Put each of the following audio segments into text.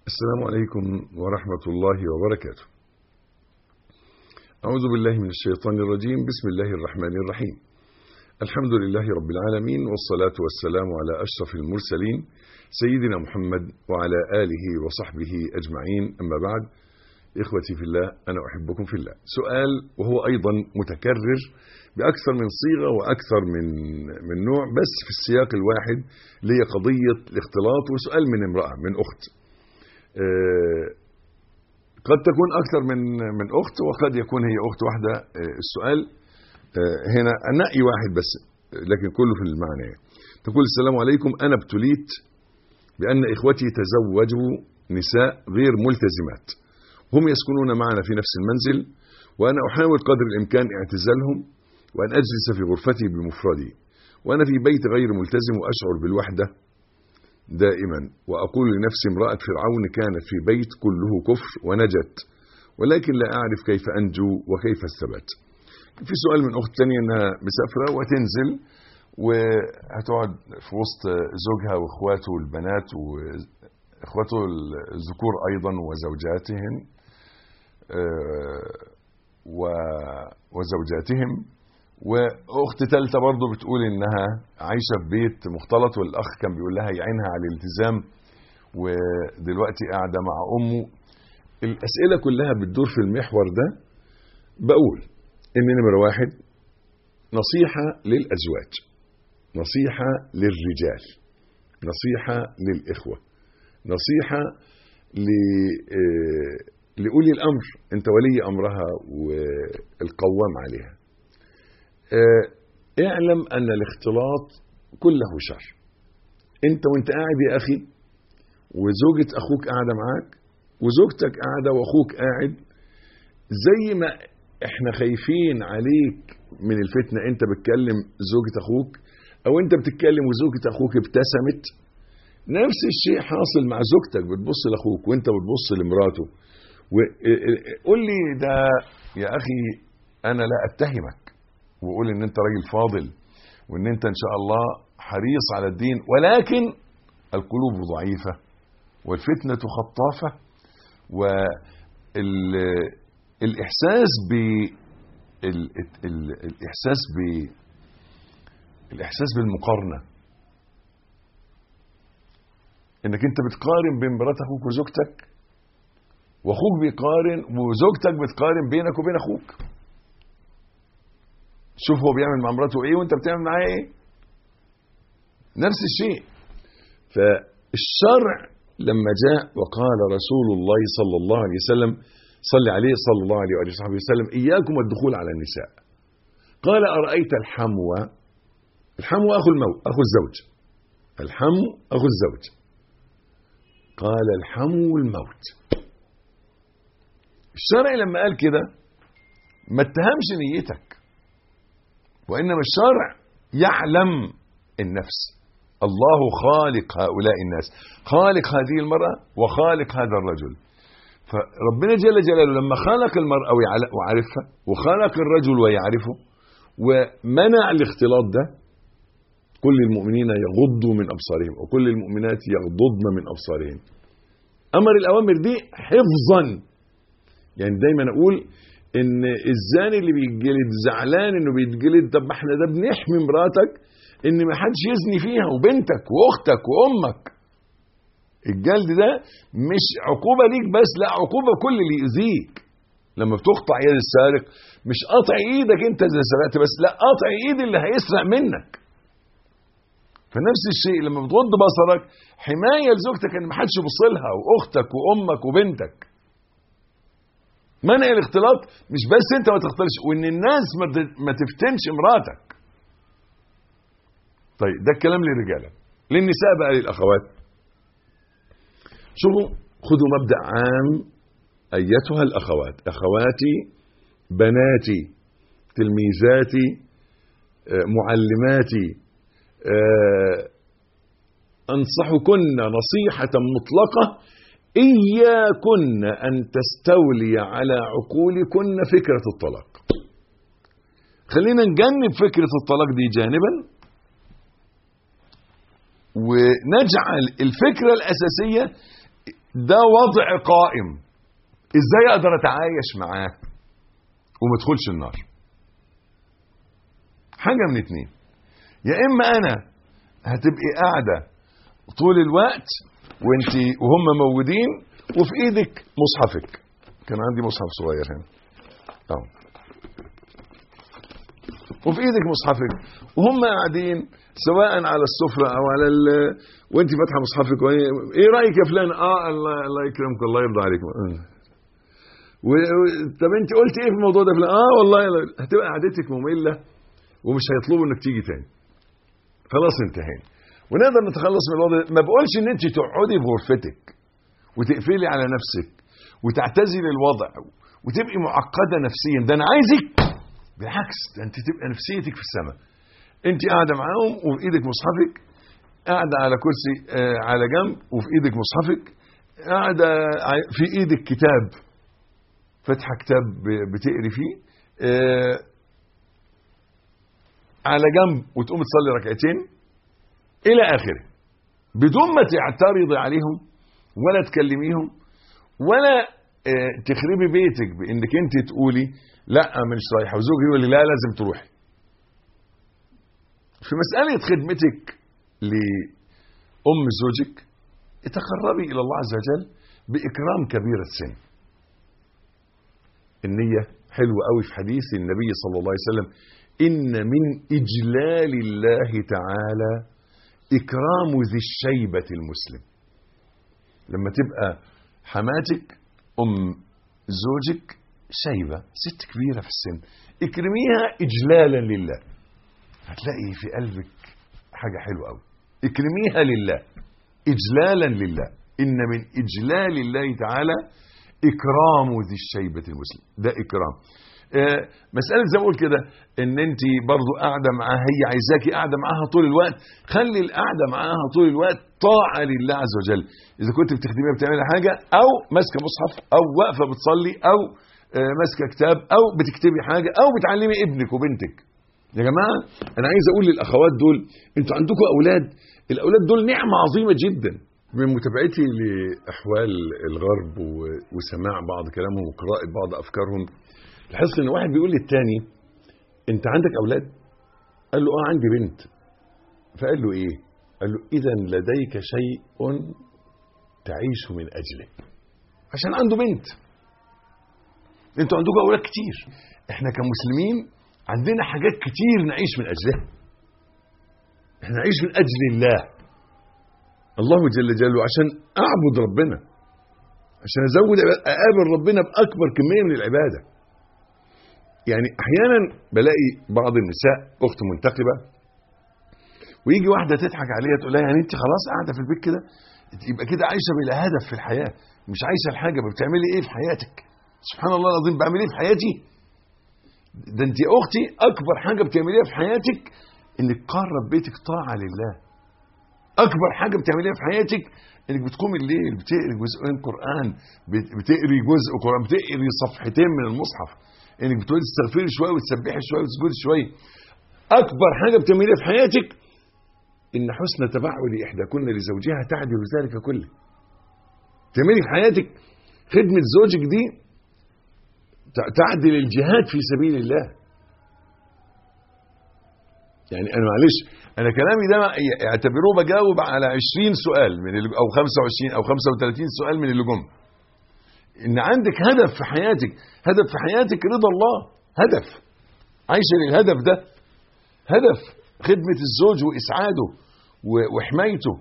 السلام عليكم ورحمة الله وبركاته. أعوذ بالله من الشيطان الرجيم، بسم الله الرحمن الرحيم. الحمد لله رب العالمين والصلاة والسلام على أشرف المرسلين سيدنا محمد وعلى آله وصحبه أجمعين أما بعد إخوتي في الله أنا أحبكم في الله. سؤال وهو أيضا متكرر بأكثر من صيغة وأكثر من من نوع بس في السياق الواحد اللي هي قضية الاختلاط وسؤال من امرأة من أخت. قد تكون أكثر من من أخت وقد يكون هي أخت واحدة السؤال هنا نقي واحد بس لكن كله في المعنى تقول السلام عليكم أنا ابتليت بأن إخوتي تزوجوا نساء غير ملتزمات هم يسكنون معنا في نفس المنزل وأنا أحاول قدر الإمكان اعتزالهم وأن أجلس في غرفتي بمفردي وأنا في بيت غير ملتزم وأشعر بالوحدة دائما وأقول لنفسي امرأة فرعون كانت في بيت كله كفر ونجت ولكن لا أعرف كيف أنجو وكيف الثبات في سؤال من أخت تانية أنها مسافرة وتنزل وهتقعد في وسط زوجها وإخواته البنات وإخواته الذكور أيضا وزوجاتهم وزوجاتهم واخت ثالثه برضه بتقول انها عايشه في بيت مختلط والاخ كان بيقول لها يعينها على الالتزام ودلوقتي قاعده مع امه الاسئله كلها بتدور في المحور ده بقول ان نمره واحد نصيحه للازواج نصيحه للرجال نصيحه للاخوه نصيحه ل لاولي الامر انت ولي امرها والقوام عليها اعلم ان الاختلاط كله شر انت وانت قاعد يا اخي وزوجة اخوك قاعدة معاك وزوجتك قاعدة واخوك قاعد زي ما احنا خايفين عليك من الفتنة انت بتكلم زوجة اخوك او انت بتتكلم وزوجة اخوك ابتسمت نفس الشيء حاصل مع زوجتك بتبص لاخوك وانت بتبص لمراته وقول لي ده يا اخي انا لا اتهمك وقول ان انت راجل فاضل وان انت ان شاء الله حريص على الدين ولكن القلوب ضعيفة والفتنة خطافة والإحساس ب الإحساس ب الإحساس بالمقارنة إنك أنت بتقارن بين مرات أخوك وزوجتك وأخوك بيقارن وزوجتك بتقارن بينك وبين أخوك شوف هو بيعمل مع مراته ايه وانت بتعمل معاه ايه نفس الشيء فالشرع لما جاء وقال رسول الله صلى الله عليه وسلم صلى عليه صلى الله عليه وآله وصحبه وسلم إياكم الدخول على النساء قال أرأيت الحمو الحمو أخو الموت أخو الزوج الحمو أخو الزوج قال الحمو الموت الشرع لما قال كده ما اتهمش نيتك وإنما الشرع يعلم النفس الله خالق هؤلاء الناس خالق هذه المرأة وخالق هذا الرجل فربنا جل جلاله لما خلق المرأة وعرفها وخلق الرجل ويعرفه ومنع الاختلاط ده كل المؤمنين يغضوا من أبصارهم وكل المؤمنات يغضضن من أبصارهم أمر الأوامر دي حفظا يعني دايما أقول ان الزاني اللي بيتجلد زعلان انه بيتجلد طب ما احنا ده بنحمي مراتك ان ما حدش يزني فيها وبنتك واختك وامك الجلد ده مش عقوبه ليك بس لا عقوبه كل اللي يأذيك لما بتقطع يد السارق مش قطع ايدك انت زي سرقت بس لا قطع ايد اللي هيسرق منك فنفس الشيء لما بتغض بصرك حمايه لزوجتك ان ما حدش يبص لها واختك وامك وبنتك منع الاختلاط مش بس انت ما تختلطش وان الناس ما تفتنش مراتك طيب ده الكلام للرجاله للنساء بقى للاخوات شوفوا خذوا مبدا عام ايتها الاخوات اخواتي بناتي تلميذاتي معلماتي انصحكن نصيحه مطلقه إياكن أن تستولي على عقولكن فكرة الطلاق خلينا نجنب فكرة الطلاق دي جانبا ونجعل الفكرة الأساسية ده وضع قائم ازاي اقدر اتعايش معاه وما ادخلش النار حاجه من اتنين يا اما انا هتبقي قاعده طول الوقت وانت وهم موجودين وفي ايدك مصحفك كان عندي مصحف صغير هنا اهو وفي ايدك مصحفك وهم قاعدين سواء على السفره او على ال... وانت فاتحه مصحفك وهي... ايه رايك يا فلان اه الله الله يكرمك الله يرضى عليك و... و... طب انت قلت ايه في الموضوع ده فلان اه والله هتبقى قعدتك ممله ومش هيطلبوا انك تيجي تاني خلاص انتهينا ونقدر نتخلص من الوضع ما بقولش ان انت تقعدي في غرفتك وتقفلي على نفسك وتعتزلي الوضع وتبقي معقده نفسيا ده انا عايزك بالعكس ده انت تبقى نفسيتك في السماء انت قاعده معاهم وفي ايدك مصحفك قاعده على كرسي آه على جنب وفي ايدك مصحفك قاعده في ايدك كتاب فاتحه كتاب بتقري فيه آه على جنب وتقوم تصلي ركعتين الى اخره بدون ما تعترضي عليهم ولا تكلميهم ولا اه تخربي بيتك بانك انت تقولي لا مش رايحه وزوجي يقول لي لا لازم تروحي في مساله خدمتك لام زوجك تقربي الى الله عز وجل باكرام كبير السن النيه حلوه قوي في حديث النبي صلى الله عليه وسلم ان من اجلال الله تعالى إكرام ذي الشيبة المسلم لما تبقى حماتك أم زوجك شيبة ست كبيرة في السن اكرميها إجلالا لله هتلاقي في قلبك حاجة حلوة أوي اكرميها لله إجلالا لله إن من إجلال الله تعالى إكرام ذي الشيبة المسلم ده إكرام آه مسألة زي ما أقول كده إن أنت برضو قاعدة معاها هي عايزاكي قاعدة معاها طول الوقت خلي القعدة معاها طول الوقت طاعة لله عز وجل إذا كنت بتخدميها بتعملي حاجة أو ماسكة مصحف أو واقفة بتصلي أو آه ماسكة كتاب أو بتكتبي حاجة أو بتعلمي ابنك وبنتك يا جماعة أنا عايز أقول للأخوات دول أنتوا عندكم أولاد الأولاد دول نعمة عظيمة جدا من متابعتي لأحوال الغرب وسماع بعض كلامهم وقراءة بعض أفكارهم لاحظت ان واحد بيقول للتاني انت عندك اولاد قال له اه عندي بنت فقال له ايه قال له اذا لديك شيء تعيش من اجله عشان عنده بنت انتوا عندكم اولاد كتير احنا كمسلمين عندنا حاجات كتير نعيش من اجلها احنا نعيش من اجل الله الله جل جلاله عشان اعبد ربنا عشان ازود اقابل ربنا باكبر كميه من العباده يعني احيانا بلاقي بعض النساء اخت منتقبه ويجي واحده تضحك عليها تقول لها يعني انت خلاص قاعده في البيت كده يبقى كده عايشه بلا هدف في الحياه مش عايشه الحاجه بتعملي ايه في حياتك سبحان الله العظيم بعمل ايه في حياتي ده انت يا اختي اكبر حاجه بتعمليها في حياتك انك قرب بيتك طاعه لله اكبر حاجه بتعمليها في حياتك انك بتقومي الليل بتقري جزئين قران بتقري جزء قران بتقري صفحتين من المصحف انك بتقولي تستغفري شويه وتسبحي شويه وتسجدي شويه اكبر حاجه بتعمليها في حياتك ان حسن تبعل احداكن لزوجها تعدل ذلك كله تعملي في حياتك خدمه زوجك دي تعدل الجهاد في سبيل الله يعني انا معلش انا كلامي ده اعتبروه بجاوب على 20 سؤال من اللي او 25 او 35 سؤال من اللي جم ان عندك هدف في حياتك هدف في حياتك رضا الله هدف عايشه للهدف ده هدف خدمه الزوج واسعاده وحمايته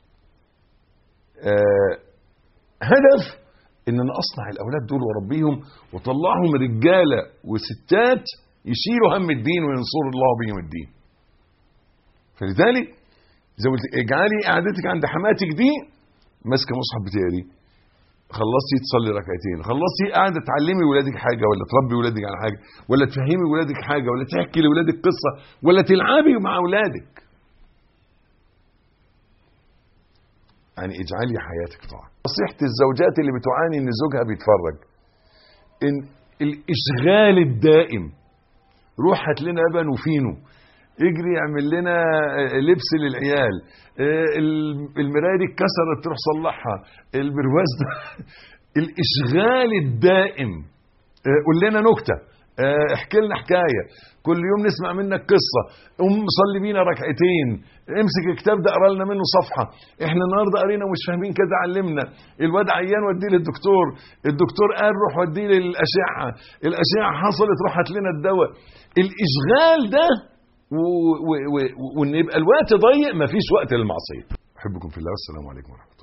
آه هدف ان انا اصنع الاولاد دول واربيهم واطلعهم رجاله وستات يشيلوا هم الدين وينصروا الله بهم الدين فلذلك زي ما قلت اجعلي قعدتك عند حماتك دي ماسكه مصحف بتقري خلصتي تصلي ركعتين خلصتي قاعده تعلمي ولادك حاجه ولا تربي ولادك على حاجه ولا تفهمي ولادك حاجه ولا تحكي لولادك قصه ولا تلعبي مع اولادك يعني اجعلي حياتك طاعه نصيحه الزوجات اللي بتعاني ان زوجها بيتفرج ان الاشغال الدائم روح هات لنا لبن وفينو يجري يعمل لنا آه، لبس للعيال آه، ال- المرايه دي اتكسرت تروح صلحها البرواز ده الاشغال الدائم آه، قول لنا نكته آه، احكي لنا حكايه كل يوم نسمع منك قصه قوم صلي بينا ركعتين امسك الكتاب ده اقرا لنا منه صفحه احنا النهارده قرينا ومش فاهمين كذا علمنا الواد عيان وديه للدكتور الدكتور قال روح وديه للاشعه الاشعه حصلت روح هات لنا الدواء الاشغال ده و- و- و- وان يبقى الوقت ضيق مفيش وقت للمعصيه احبكم في الله والسلام عليكم ورحمه الله